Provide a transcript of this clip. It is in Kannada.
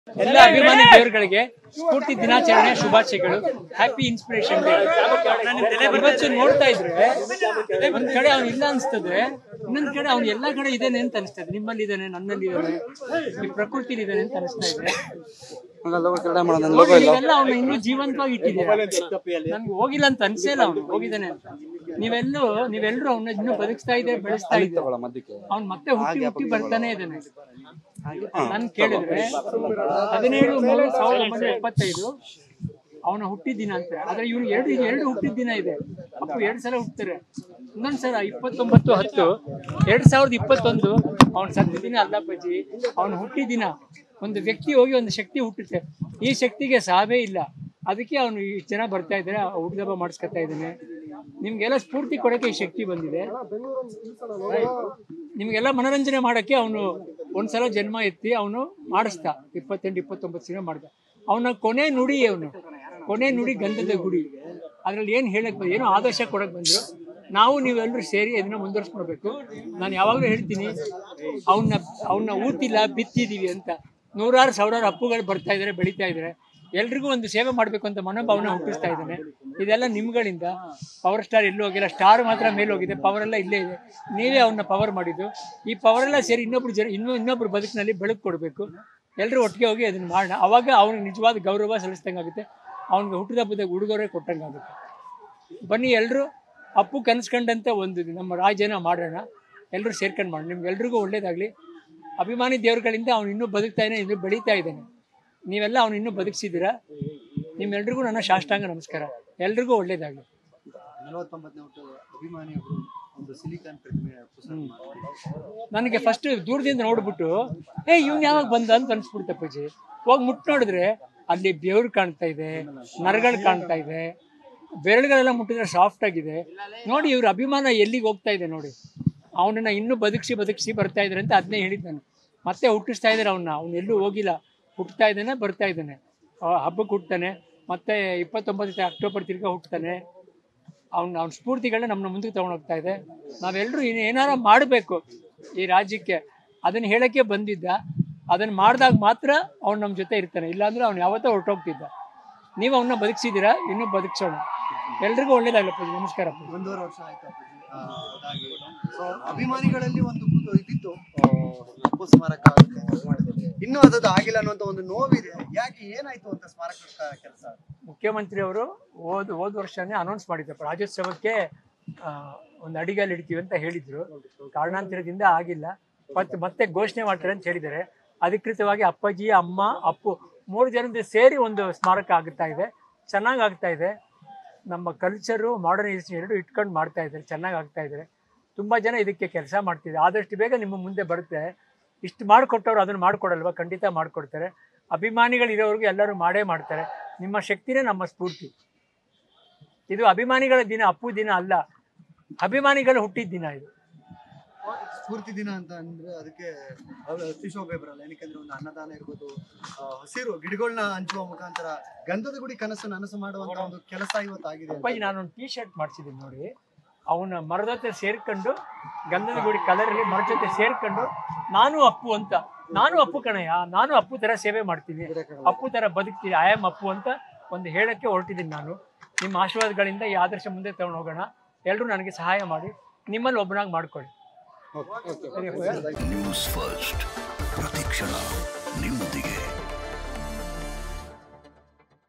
ಎಲ್ಲ ಅಭಿಮಾನಿ ದೇವರುಗಳಿಗೆ ಸ್ಫೂರ್ತಿ ದಿನಾಚರಣೆ ಶುಭಾಶಯಗಳು ಹ್ಯಾಪಿ ಇನ್ಸ್ಪಿರೇಷನ್ ಡೇ ಇವತ್ತು ನೋಡ್ತಾ ಇದ್ರೆ ಒಂದ್ ಕಡೆ ಅವ್ನು ಇಲ್ಲ ಅನ್ಸ್ತದೆ ಇನ್ನೊಂದ್ ಕಡೆ ಅವ್ನು ಎಲ್ಲಾ ಕಡೆ ಇದೇನೆ ಅಂತ ಅನಿಸ್ತದೆ ನಿಮ್ಮಲ್ಲಿ ಇದ್ದಾನೆ ನನ್ನಲ್ಲಿ ಇದ್ದಾನೆ ಈ ಪ್ರಕೃತಿಲಿ ಇದ್ದಾನೆ ಅಂತ ಅನಿಸ್ತಾ ಇದೆ ನೋಡಿ, ನೀವೆಲ್ಲ ಅವ್ನು ಇನ್ನೂ ಜೀವಂತವಾಗಿ ಇಟ್ಟಿದ್ದೀರಾ ನನ್ಗೆ ಹೋಗಿಲ್ಲ ಅಂತ ಅನ್ಸೇ ಇಲ್ಲ ಅವ್ನು ಹೋಗಿದ್ದಾನೆ ಅಂತ ನೀವೆಲ್ಲೂ ನೀವೆಲ್ಲರೂ ಅವನ್ನ ಇನ್ನೂ ಬದುಕಿಸ್ತಾ ಇದೆ ಬೆಳೆಸ್ತಾ ಇದ್ದೀರಾ ಅವ್ನು ಮತ್ತೆ ಹುಟ್ಟಿ ಹುಟ್ಟಿ ಬರ್ತಾನೆ ಇದ್ದಾನೆ ನಾನು ಕೇಳಿದ್ರೆ ಹದಿನೇಳು ಮೂರು ಸಾವಿರದ ಒಂಬೈನೂರ ಎಪ್ಪತ್ತೈದು ಅವನ ಹುಟ್ಟಿದ ದಿನ ಅಂತ ಆದ್ರೆ ಇವ್ನು ಎರಡು ಎರಡು ಹುಟ್ಟಿದ ದಿನ ಇದೆ ಅಪ್ಪು ಎರಡು ಸಲ ಹುಟ್ತಾರೆ ಇನ್ನೊಂದ್ ಸಲ ಇಪ್ಪತ್ತೊಂಬತ್ತು ಹತ್ತು ಎರಡ್ ಸಾವಿರದ ಇಪ್ಪತ್ತೊಂದು ಅವನ ಸತ್ತ ದಿನ ಅಲ್ಲಪ್ಪಾಜಿ ಅವನ ಹುಟ್ಟಿದ ದಿನ ಒಂದು ವ್ಯಕ್ತಿ ಹೋಗಿ ಒಂದು ಶಕ್ತಿ ಹುಟ್ಟುತ್ತೆ ಈ ಶಕ್ತಿಗೆ ಸಾವೇ ಇಲ್ಲ ಅದಕ್ಕೆ ಅವನು ಇಷ್ಟು ಜನ ಬರ್ತಾ ಇದ್ದಾರೆ ಹುಟ್ಟುಹಬ್ಬ ಮಾಡಿಸ್ಕೊತಾ ಇದ್ದಾನೆ ನಿಮ್ಗೆಲ್ಲ ಸ್ಫೂರ್ತಿ ಕೊಡಕ್ಕೆ ಈ ಶಕ್ತಿ ಬಂದಿದೆ ನಿಮ್ಗೆಲ್ಲ ಮನೋರಂಜನೆ ಮಾಡಕ್ಕೆ ಅವನು ಒಂದ್ಸಲ ಜನ್ಮ ಎತ್ತಿ ಅವನು ಮಾಡಿಸ್ದ ಇಪ್ಪತ್ತೆಂಟು ಇಪ್ಪತ್ತೊಂಬತ್ತು ಸಿನಿಮಾ ಮಾಡ್ದ ಅವನ ಕೊನೆ ನುಡಿ ಅವನು ಕೊನೆ ನುಡಿ ಗಂಧದ ಗುಡಿ ಅದ್ರಲ್ಲಿ ಏನು ಹೇಳಕ್ ಬಂದ್ ಏನೋ ಆದರ್ಶ ಕೊಡಕ್ ಬಂದ್ರು ನಾವು ನೀವೆಲ್ಲರೂ ಸೇರಿ ಅದನ್ನ ಮುಂದುವರ್ಸ್ಕೊಳ್ಬೇಕು ನಾನು ಯಾವಾಗಲೂ ಹೇಳ್ತೀನಿ ಅವನ್ನ ಅವನ್ನ ಊತಿಲ್ಲ ಬಿತ್ತಿದೀವಿ ಅಂತ ನೂರಾರು ಸಾವಿರಾರು ಅಪ್ಪುಗಳು ಬರ್ತಾ ಇದ್ದಾರೆ ಬೆಳೀತಾ ಇದ್ದಾರೆ ಎಲ್ರಿಗೂ ಒಂದು ಸೇವೆ ಮಾಡಬೇಕು ಅಂತ ಮನೋಭಾವನೆ ಹುಟ್ಟಿಸ್ತಾ ಇದ್ದಾನೆ ಇದೆಲ್ಲ ನಿಮ್ಗಳಿಂದ ಪವರ್ ಸ್ಟಾರ್ ಎಲ್ಲೂ ಹೋಗಿಲ್ಲ ಸ್ಟಾರ್ ಮಾತ್ರ ಮೇಲೆ ಹೋಗಿದೆ ಪವರ್ ಎಲ್ಲ ಇಲ್ಲೇ ಇದೆ ನೀವೇ ಅವನ್ನ ಪವರ್ ಮಾಡಿದ್ದು ಈ ಪವರ್ ಎಲ್ಲ ಸೇರಿ ಇನ್ನೊಬ್ರು ಜನ ಇನ್ನೂ ಇನ್ನೊಬ್ರು ಬದುಕಿನಲ್ಲಿ ಬೆಳಕು ಕೊಡಬೇಕು ಎಲ್ಲರೂ ಒಟ್ಟಿಗೆ ಹೋಗಿ ಅದನ್ನ ಮಾಡೋಣ ಅವಾಗ ಅವ್ನಿಗೆ ನಿಜವಾದ ಗೌರವ ಸಲ್ಲಿಸ್ದಂಗಾಗುತ್ತೆ ಅವ್ನಿಗೆ ಹುಟ್ಟಿದ ಉಡುಗೊರೆ ಕೊಟ್ಟಂಗಾಗುತ್ತೆ ಬನ್ನಿ ಎಲ್ಲರೂ ಅಪ್ಪು ಕನ್ಸ್ಕೊಂಡಂತೆ ಒಂದು ನಮ್ಮ ರಾಜ್ಯನ ಮಾಡೋಣ ಎಲ್ಲರೂ ಸೇರ್ಕೊಂಡು ಮಾಡೋಣ ನಿಮ್ಗೆಲ್ರಿಗೂ ಒಳ್ಳೇದಾಗಲಿ ಅಭಿಮಾನಿ ದೇವರುಗಳಿಂದ ಅವ್ನು ಇನ್ನೂ ಬದುಕ್ತಾ ಇದ್ದಾನೆ ಇನ್ನೂ ಬೆಳೀತಾ ಇದ್ದಾನೆ ನೀವೆಲ್ಲ ಅವ್ನು ಇನ್ನೂ ಬದುಕಿಸಿದ್ದೀರಾ ನಿಮ್ಮೆಲ್ರಿಗೂ ನನ್ನ ಸಾಷ್ಟಾಂಗ ನಮಸ್ಕಾರ ಎಲ್ರಿಗೂ ಒಳ್ಳೇದಾಗಲಿ ನಲವತ್ತೊಂಬತ್ತನೇ ಹುಟ್ಟು ಅಭಿಮಾನಿಯೊಬ್ಬರು ಒಂದು ಸಿಲಿಕಾನ್ ಪ್ರತಿಮೆ ಪುಸ್ತಕ ನನಗೆ ಫಸ್ಟ್ ದೂರದಿಂದ ನೋಡ್ಬಿಟ್ಟು ಏ ಇವ್ನು ಯಾವಾಗ ಬಂದ ಅಂತ ಅನ್ಸ್ಬಿಡ್ತು ಅಪ್ಪಾಜಿ ಹೋಗಿ ಮುಟ್ ನೋಡಿದ್ರೆ ಅಲ್ಲಿ ಬೆವರು ಕಾಣ್ತಾ ಇದೆ ನರಗಳು ಕಾಣ್ತಾ ಇದೆ ಬೆರಳುಗಳೆಲ್ಲ ಮುಟ್ಟಿದ್ರೆ ಸಾಫ್ಟ್ ಆಗಿದೆ ನೋಡಿ ಇವ್ರ ಅಭಿಮಾನ ಎಲ್ಲಿಗೆ ಹೋಗ್ತಾ ಇದೆ ನೋಡಿ ಅವನನ್ನ ಇನ್ನೂ ಬದುಕಿಸಿ ಬದುಕಿಸಿ ಬರ್ತಾ ಇದ್ದಾರೆ ಅಂತ ಅದನ್ನೇ ಹೇಳಿದ್ದು ನಾನು ಮತ್ತೆ ಹುಟ್ಟಿಸ್ತಾ ಇದ್ದಾರೆ ಅವನ್ನ ಅವ್ನು ಎಲ್ಲೂ ಹೋಗಿಲ್ಲ ಹುಟ್ತಾ ಇದ್ದಾನೆ ಬರ್ತಾ ಇದ್ದಾನೆ ಆ ಹಬ್ಬಕ್ಕೆ ಹುಟ್ತಾನೆ ಮತ್ತೆ ಇಪ್ಪತ್ತೊಂಬತ್ತನೇ ಅಕ್ಟೋಬರ್ ತಿರ್ಗಾ ಹುಟ್ತಾನೆ ಅವ್ನ ಅವ್ನ ಸ್ಫೂರ್ತಿಗಳನ್ನ ನಮ್ಮನ್ನ ಮುಂದಕ್ಕೆ ತಗೊಂಡು ಹೋಗ್ತಾ ಇದೆ ನಾವೆಲ್ಲರೂ ಇನ್ನು ಏನಾರ ಮಾಡಬೇಕು ಈ ರಾಜ್ಯಕ್ಕೆ ಅದನ್ನ ಹೇಳಕ್ಕೆ ಬಂದಿದ್ದ ಅದನ್ನ ಮಾಡಿದಾಗ ಮಾತ್ರ ಅವ್ನು ನಮ್ಮ ಜೊತೆ ಇರ್ತಾನೆ ಇಲ್ಲಾಂದ್ರೆ ಅವ್ನು ಯಾವತ್ತೋ ಹೊರಟೋಗ್ತಿದ್ದ ನೀವು ಅವನ್ನ ಬದುಕಿಸಿದ್ದೀರಾ ಇನ್ನೂ ಬದುಕಿಸೋಣ ಎಲ್ರಿಗೂ ಒಳ್ಳೇದಾಗಲ್ಲ ನಮಸ್ಕಾರ ಅಪ್ಪಾಜಿ. ಒಂದೂವರೆ ವರ್ಷ ಆಯ್ತು ಅಪ್ಪಾಜಿ. ಆ, ಅದಾಗಿ ಸೊ ಅಭಿಮಾನಿಗಳಲ್ಲಿ ಒಂದು ಕುತು- ಇದಿತ್ತು ಆ, ಅಪ್ಪು ಸ್ಮಾರಕ ಇನ್ನೂ ಅದದು ಆಗಿಲ್ಲ ಅನ್ನುವಂತ ಒಂದು ನೋವಿದೆ ಯಾಕೆ ಏನಾಯ್ತು ಅಂತ ಸ್ಮಾರಕ ಕೆಲಸ ಮುಖ್ಯಮಂತ್ರಿ ಅವರು ಹೋದ ಹೋದ ವರ್ಷನೇ ಅನೌನ್ಸ್ ಮಾಡಿದ್ದಪ್ಪ ರಾಜ್ಯೋತ್ಸವಕ್ಕೆ ಆ, ಒಂದು ಅಡಿಗಲ್ಲಿ ಇಡ್ತೀವಿ ಅಂತ ಹೇಳಿದ್ರು ಕಾರಣಾಂತರದಿಂದ ಆಗಿಲ್ಲ ಮತ್ತೆ ಮತ್ತೆ ಘೋಷಣೆ ಮಾಡ್ತಾರೆ ಅಂತ ಹೇಳಿದ್ದಾರೆ ಅಧಿಕೃತವಾಗಿ ಅಪ್ಪಾಜಿ ಅಮ್ಮ ಅಪ್ಪು ಮೂರು ಜನದ ಸೇರಿ ಒಂದು ಸ್ಮಾರಕ ಆಗುತ್ತಾ ಇದೆ ಚೆನ್ನಾಗಿ ಆಗ್ತಾ ಇದೆ ನಮ್ಮ ಕಲ್ಚರು ಮಾಡರ್ನೈಸೇಷನ್ ಎರಡು ಇಟ್ಕೊಂಡು ಮಾಡ್ತಾ ಇದ್ದಾರೆ ಚೆನ್ನಾಗಿ ಆಗ್ತಾ ಇದ್ದಾರೆ ತುಂಬ ಜನ ಇದಕ್ಕೆ ಕೆಲಸ ಮಾಡ್ತಿದ್ದಾರೆ ಆದಷ್ಟು ಬೇಗ ನಿಮ್ಮ ಮುಂದೆ ಬರುತ್ತೆ ಇಷ್ಟು ಮಾಡಿಕೊಟ್ಟವ್ರು ಅದನ್ನು ಮಾಡ್ಕೊಡಲ್ವಾ ಖಂಡಿತ ಮಾಡಿಕೊಡ್ತಾರೆ ಅಭಿಮಾನಿಗಳಿರೋರ್ಗು ಎಲ್ಲರೂ ಮಾಡೇ ಮಾಡ್ತಾರೆ ನಿಮ್ಮ ಶಕ್ತಿನೇ ನಮ್ಮ ಸ್ಫೂರ್ತಿ ಇದು ಅಭಿಮಾನಿಗಳ ದಿನ ಅಪ್ಪು ದಿನ ಅಲ್ಲ ಅಭಿಮಾನಿಗಳು ಹುಟ್ಟಿದ ದಿನ ಇದು ಸ್ಫೂರ್ತಿ ದಿನ ಅಂತ ಅಂದ್ರೆ ಅದಕ್ಕೆ ಅವ್ರು ಅತಿಶೋಭೆ ಬರಲ್ಲ ಏನಕ್ಕೆ ಒಂದು ಅನ್ನದಾನ ಇರ್ಬೋದು ಆ, ಹಸಿರು ಗಿಡಗಳನ್ನ ಹಂಚುವ ಮುಖಾಂತರ ಗಂಧದ ಗುಡಿ ಕನಸು ನನಸು ಮಾಡುವಂತ ಒಂದು ಕೆಲಸ ಇವತ್ತಾಗಿದೆ ಅಂತ. ಅಪ್ಪಾಜಿ ನಾನೊಂದು ಟೀ ಶರ್ಟ್ ಮಾಡಿಸಿದ್ದೀನಿ ನೋಡಿ ಅವನ ಮರದ ಜೊತೆ ಸೇರ್ಕೊಂಡು ಗಂಧದ ಗುಡಿ ಕಲರಲ್ಲಿ ಮರದ ಜೊತೆ ಸೇರ್ಕೊಂಡು ನಾನು ಅಪ್ಪು ಅಂತ ನಾನು ಅಪ್ಪು ಕಣಯ್ಯ ನಾನು ಅಪ್ಪು ತರ ಸೇವೆ ಮಾಡ್ತೀನಿ ಅಪ್ಪು ತರ ಬದುಕ್ತೀನಿ ಐ ಆಮ್ ಅಪ್ಪು ಅಂತ ಒಂದು ಹೇಳಕ್ಕೆ ಹೊರಟಿದ್ದೀನಿ ನಾನು ನಿಮ್ಮ ಆಶೀರ್ವಾದಗಳಿಂದ ಈ ಆದರ್ಶ ಮುಂದೆ ತಗೊಂಡು ಹೋಗೋಣ ಎಲ್ಲರೂ ನನಗೆ ಸಹಾಯ ಮಾಡಿ ನಿಮ್ಮಲ್ಲಿ ಒಬ್ಬನಾಗಿ ಮಾಡ್ಕೊಳ್ಳಿ ಸರಿ ಅಪ್ಪಯ್ಯ? ನ್ಯೂಸ್ ಫಸ್ಟ್ ಪ್ರತಿಕ್ಷಣ